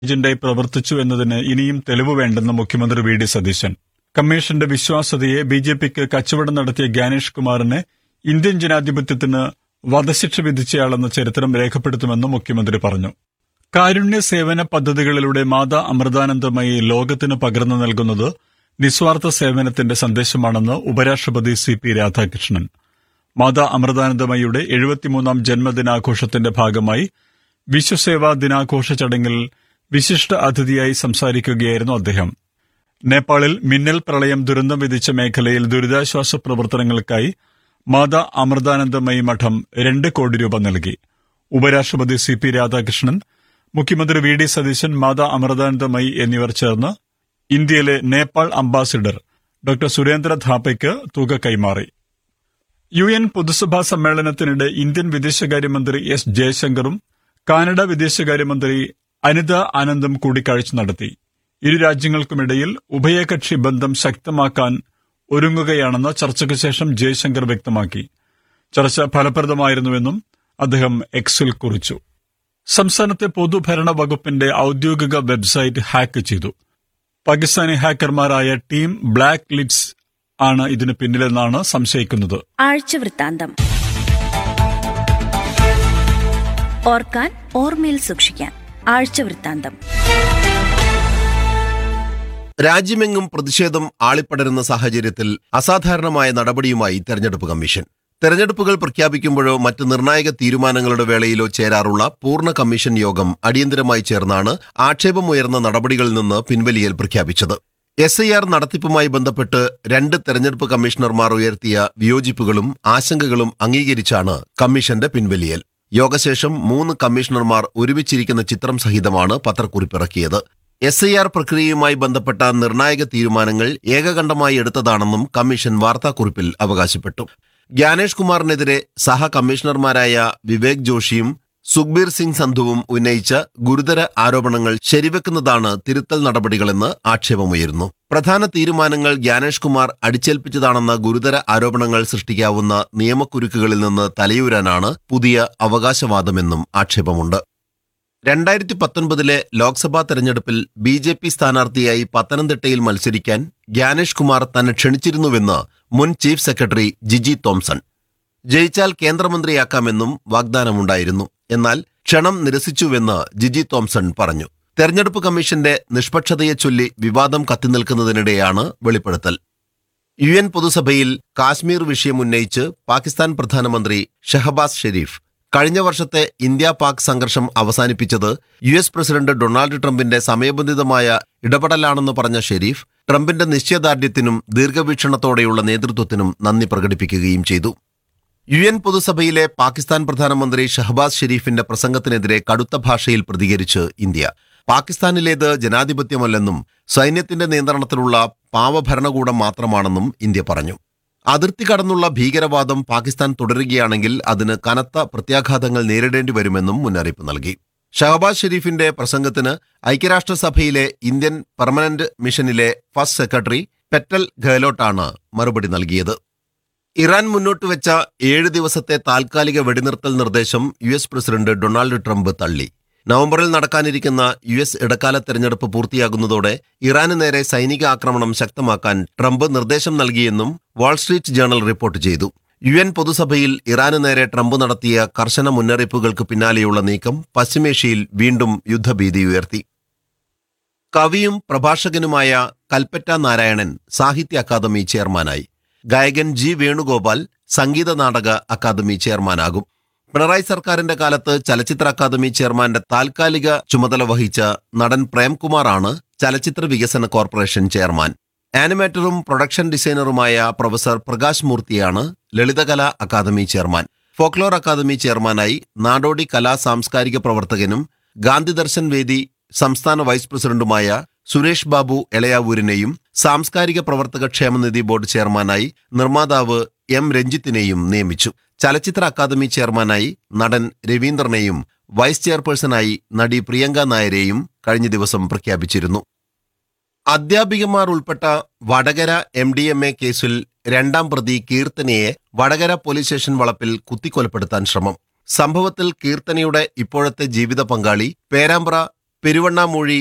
ഏജന്റായി പ്രവർത്തിച്ചു എന്നതിന് ഇനിയും തെളിവ് വേണ്ടെന്ന് മുഖ്യമന്ത്രി വി ഡി സതീശൻ കമ്മീഷന്റെ വിശ്വാസ്യതയെ ബി ജെ പിക്ക് കച്ചവടം നടത്തിയ ഗ്യാനേഷ് കുമാറിനെ ഇന്ത്യൻ ജനാധിപത്യത്തിന് വധശിക്ഷ വിധിച്ചയാളെന്ന ചരിത്രം രേഖപ്പെടുത്തുമെന്ന് മുഖ്യമന്ത്രി പറഞ്ഞു കാരുണ്യ സേവന പദ്ധതികളിലൂടെ മാതാ അമൃതാനന്ദമയി ലോകത്തിന് പകർന്നു നൽകുന്നത് നിസ്വാർത്ഥ സേവനത്തിന്റെ സന്ദേശമാണെന്ന് ഉപരാഷ്ട്രപതി സി പി രാധാകൃഷ്ണൻ മാതാ അമൃതാനന്ദമയിയുടെ എഴുപത്തിമൂന്നാം ജന്മദിനാഘോഷത്തിന്റെ ഭാഗമായി വിശ്വസേവാ ദിനാഘോഷ ചടങ്ങിൽ വിശിഷ്ട അതിഥിയായി സംസാരിക്കുകയായിരുന്നു അദ്ദേഹം നേപ്പാളിൽ മിന്നൽ പ്രളയം ദുരന്തം വിധിച്ച മേഖലയിൽ ദുരിതാശ്വാസ പ്രവർത്തനങ്ങൾക്കായി മാതാ അമൃതാനന്ദമയി മഠം രണ്ട് കോടി രൂപ നൽകി ഉപരാഷ്ട്രപതി സി പി രാധാകൃഷ്ണൻ മുഖ്യമന്ത്രി വി ഡി സതീശൻ മാതാ അമൃതാനന്ദമയി എന്നിവർ ചേർന്ന് ഇന്ത്യയിലെ നേപ്പാൾ അംബാസിഡർ ഡോക്ടർ സുരേന്ദ്ര ധാപ്പയ്ക്ക് തുക കൈമാറി യു എൻ പൊതുസഭാ സമ്മേളനത്തിനിടെ ഇന്ത്യൻ വിദേശകാര്യമന്ത്രി എസ് ജയശങ്കറും കാനഡ വിദേശകാര്യമന്ത്രി അനിത ആനന്ദും കൂടിക്കാഴ്ച നടത്തി ഇരു രാജ്യങ്ങൾക്കുമിടയിൽ ഉഭയകക്ഷി ബന്ധം ശക്തമാക്കാൻ ഒരുങ്ങുകയാണെന്ന് ചർച്ചയ്ക്ക് ശേഷം ജയശങ്കർ വ്യക്തമാക്കി ചർച്ച ഫലപ്രദമായിരുന്നുവെന്നും അദ്ദേഹം എക്സിൽ കുറിച്ചു സംസ്ഥാനത്തെ പൊതുഭരണ വകുപ്പിന്റെ ഔദ്യോഗിക വെബ്സൈറ്റ് ഹാക്ക് ചെയ്തു പാകിസ്ഥാനി ഹാക്കർമാരായ ടീം ബ്ലാക്ക് ലിഡ്സ് ആണ് ഇതിന് പിന്നിലെന്നാണ് സംശയിക്കുന്നത് ആഴ്ചവൃത്താന്തം ഓർക്കാൻ ഓർമ്മയിൽ സൂക്ഷിക്കാൻ ആഴ്ചവൃത്താന്തം രാജ്യമെങ്ങും പ്രതിഷേധം ആളിപ്പടരുന്ന സാഹചര്യത്തിൽ അസാധാരണമായ നടപടിയുമായി തെരഞ്ഞെടുപ്പ് കമ്മീഷൻ തെരഞ്ഞെടുപ്പുകൾ പ്രഖ്യാപിക്കുമ്പോഴോ മറ്റ് നിർണായക തീരുമാനങ്ങളുടെ വേളയിലോ ചേരാറുള്ള പൂർണ്ണ കമ്മീഷൻ യോഗം അടിയന്തരമായി ചേർന്നാണ് ആക്ഷേപമുയർന്ന നടപടികളിൽ നിന്ന് പിൻവലിയൽ പ്രഖ്യാപിച്ചത് എസ് ഐ ആർ നടത്തിപ്പുമായി ബന്ധപ്പെട്ട് രണ്ട് തെരഞ്ഞെടുപ്പ് കമ്മീഷണർമാർ ഉയർത്തിയ വിയോജിപ്പുകളും ആശങ്കകളും അംഗീകരിച്ചാണ് കമ്മീഷന്റെ പിൻവലിയൽ യോഗശേഷം മൂന്ന് കമ്മീഷണർമാർ ഒരുമിച്ചിരിക്കുന്ന ചിത്രം സഹിതമാണ് പത്രക്കുറിപ്പിറക്കിയത് എസ് ഐ ആർ പ്രക്രിയയുമായി ബന്ധപ്പെട്ട നിർണായക തീരുമാനങ്ങൾ ഏകകണ്ഠമായി എടുത്തതാണെന്നും കമ്മീഷൻ വാർത്താക്കുറിപ്പിൽ അവകാശപ്പെട്ടു ഗ്യാനേഷ് കുമാറിനെതിരെ സഹ കമ്മീഷണർമാരായ വിവേക് ജോഷിയും സുഖ്ബീർ സിംഗ് സന്ധുവും ഉന്നയിച്ച ഗുരുതര ആരോപണങ്ങൾ ശരിവെക്കുന്നതാണ് തിരുത്തൽ നടപടികളെന്ന് ആക്ഷേപമുയരുന്നു പ്രധാന തീരുമാനങ്ങൾ ഗ്യാനേഷ് കുമാർ അടിച്ചേൽപ്പിച്ചതാണെന്ന ഗുരുതര ആരോപണങ്ങൾ സൃഷ്ടിക്കാവുന്ന നിയമക്കുരുക്കുകളിൽ നിന്ന് തലയൂരാനാണ് പുതിയ അവകാശവാദമെന്നും ആക്ഷേപമുണ്ട് രണ്ടായിരത്തി പത്തൊൻപതിലെ ലോക്സഭാ തെരഞ്ഞെടുപ്പിൽ ബി ജെ പി സ്ഥാനാർത്ഥിയായി പത്തനംതിട്ടയിൽ മത്സരിക്കാൻ ഗ്യാനേഷ് കുമാർ തന്നെ ക്ഷണിച്ചിരുന്നുവെന്ന് മുൻ ചീഫ് സെക്രട്ടറി ജിജി തോംസൺ ജയിച്ചാൽ കേന്ദ്രമന്ത്രിയാക്കാമെന്നും വാഗ്ദാനമുണ്ടായിരുന്നു എന്നാൽ ക്ഷണം നിരസിച്ചുവെന്ന് ജിജി തോംസൺ പറഞ്ഞു തെരഞ്ഞെടുപ്പ് കമ്മീഷന്റെ നിഷ്പക്ഷതയെ ചൊല്ലി വിവാദം കത്തിനിൽക്കുന്നതിനിടെയാണ് വെളിപ്പെടുത്തൽ യു എൻ പൊതുസഭയിൽ കാശ്മീർ വിഷയം ഉന്നയിച്ച് പാകിസ്ഥാൻ പ്രധാനമന്ത്രി ഷഹബാസ് ഷെരീഫ് കഴിഞ്ഞ വർഷത്തെ ഇന്ത്യ പാക് സംഘർഷം അവസാനിപ്പിച്ചത് യു എസ് പ്രസിഡന്റ് ഡൊണാൾഡ് ട്രംപിന്റെ സമയബന്ധിതമായ ഇടപെടലാണെന്ന് പറഞ്ഞ ഷെരീഫ് ട്രംപിന്റെ നിശ്ചയദാർഢ്യത്തിനും ദീർഘവീക്ഷണത്തോടെയുള്ള നേതൃത്വത്തിനും നന്ദി പ്രകടിപ്പിക്കുകയും ചെയ്തു യു എൻ പൊതുസഭയിലെ പാകിസ്ഥാൻ പ്രധാനമന്ത്രി ഷഹബാസ് ഷെരീഫിന്റെ പ്രസംഗത്തിനെതിരെ കടുത്ത ഭാഷയിൽ പ്രതികരിച്ച് ഇന്ത്യ പാകിസ്ഥാനിലേത് ജനാധിപത്യമല്ലെന്നും സൈന്യത്തിന്റെ നിയന്ത്രണത്തിലുള്ള പാവഭരണകൂടം മാത്രമാണെന്നും ഇന്ത്യ പറഞ്ഞു അതിർത്തി കടന്നുള്ള ഭീകരവാദം പാകിസ്ഥാൻ തുടരുകയാണെങ്കിൽ അതിന് കനത്ത പ്രത്യാഘാതങ്ങൾ നേരിടേണ്ടി വരുമെന്നും മുന്നറിയിപ്പ് നൽകി ഷഹബാസ് ഷെരീഫിന്റെ പ്രസംഗത്തിന് ഐക്യരാഷ്ട്രസഭയിലെ ഇന്ത്യൻ പെർമനന്റ് മിഷനിലെ ഫസ്റ്റ് സെക്രട്ടറി പെറ്റൽ ഗെഹ്ലോട്ടാണ് മറുപടി നൽകിയത് ഇറാൻ മുന്നോട്ട് വെച്ച ഏഴ് ദിവസത്തെ താൽക്കാലിക വെടിനിർത്തൽ നിർദ്ദേശം U S president Donald Trump തള്ളി നവംബറിൽ നടക്കാനിരിക്കുന്ന യു എസ് ഇടക്കാല തെരഞ്ഞെടുപ്പ് പൂർത്തിയാകുന്നതോടെ ഇറാന് നേരെ സൈനിക ആക്രമണം ശക്തമാക്കാൻ ട്രംപ് നിർദ്ദേശം നൽകിയെന്നും വാൾസ്ട്രീറ്റ് ജേണൽ റിപ്പോർട്ട് ചെയ്തു യു എൻ പൊതുസഭയിൽ ഇറാന് നേരെ ട്രംപ് നടത്തിയ കർശന മുന്നറിയിപ്പുകൾക്ക് പിന്നാലെയുള്ള നീക്കം പശ്ചിമേഷ്യയിൽ വീണ്ടും യുദ്ധഭീതി ഉയർത്തി കവിയും പ്രഭാഷകനുമായ കൽപ്പറ്റ നാരായണൻ സാഹിത്യ അക്കാദമി ചെയർമാനായി ഗായകൻ ജി വേണുഗോപാൽ സംഗീത നാടക അക്കാദമി ചെയർമാനാകും പിണറായി സർക്കാരിന്റെ കാലത്ത് ചലച്ചിത്ര അക്കാദമി ചെയർമാന്റെ താൽക്കാലിക ചുമതല വഹിച്ച നടൻ പ്രേംകുമാറാണ് ചലച്ചിത്ര വികസന കോർപ്പറേഷൻ ചെയർമാൻ ആനിമേറ്ററും പ്രൊഡക്ഷൻ ഡിസൈനറുമായ പ്രൊഫസർ പ്രകാശ് മൂർത്തിയാണ് ലളിതകലാ അക്കാദമി ചെയർമാൻ ഫോക്ലോർ അക്കാദമി ചെയർമാനായി നാടോടി കലാ സാംസ്കാരിക പ്രവർത്തകനും ഗാന്ധി ദർശൻ വേദി സംസ്ഥാന വൈസ് പ്രസിഡന്റുമായ സുരേഷ് ബാബു എളയാവൂരിനെയും സാംസ്കാരിക പ്രവർത്തക ക്ഷേമനിധി ബോർഡ് ചെയർമാനായി നിർമ്മാതാവ് എം രഞ്ജിത്തിനെയും നിയമിച്ചു ചലച്ചിത്ര അക്കാദമി ചെയർമാനായി നടൻ രവീന്ദ്രനെയും വൈസ് ചെയർപേഴ്സണായി നടി പ്രിയങ്ക നായരെയും കഴിഞ്ഞ ദിവസം പ്രഖ്യാപിച്ചിരുന്നു അധ്യാപികമാർ ഉൾപ്പെട്ട Vadakara M D M A കേസിൽ രണ്ടാം പ്രതി കീർത്തനയെ വടകര പോലീസ് സ്റ്റേഷൻ വളപ്പിൽ കുത്തിക്കൊലപ്പെടുത്താൻ ശ്രമം സംഭവത്തിൽ കീർത്തനയുടെ ഇപ്പോഴത്തെ ജീവിത പങ്കാളി പേരാമ്പ്ര പെരുവണ്ണാമൂഴി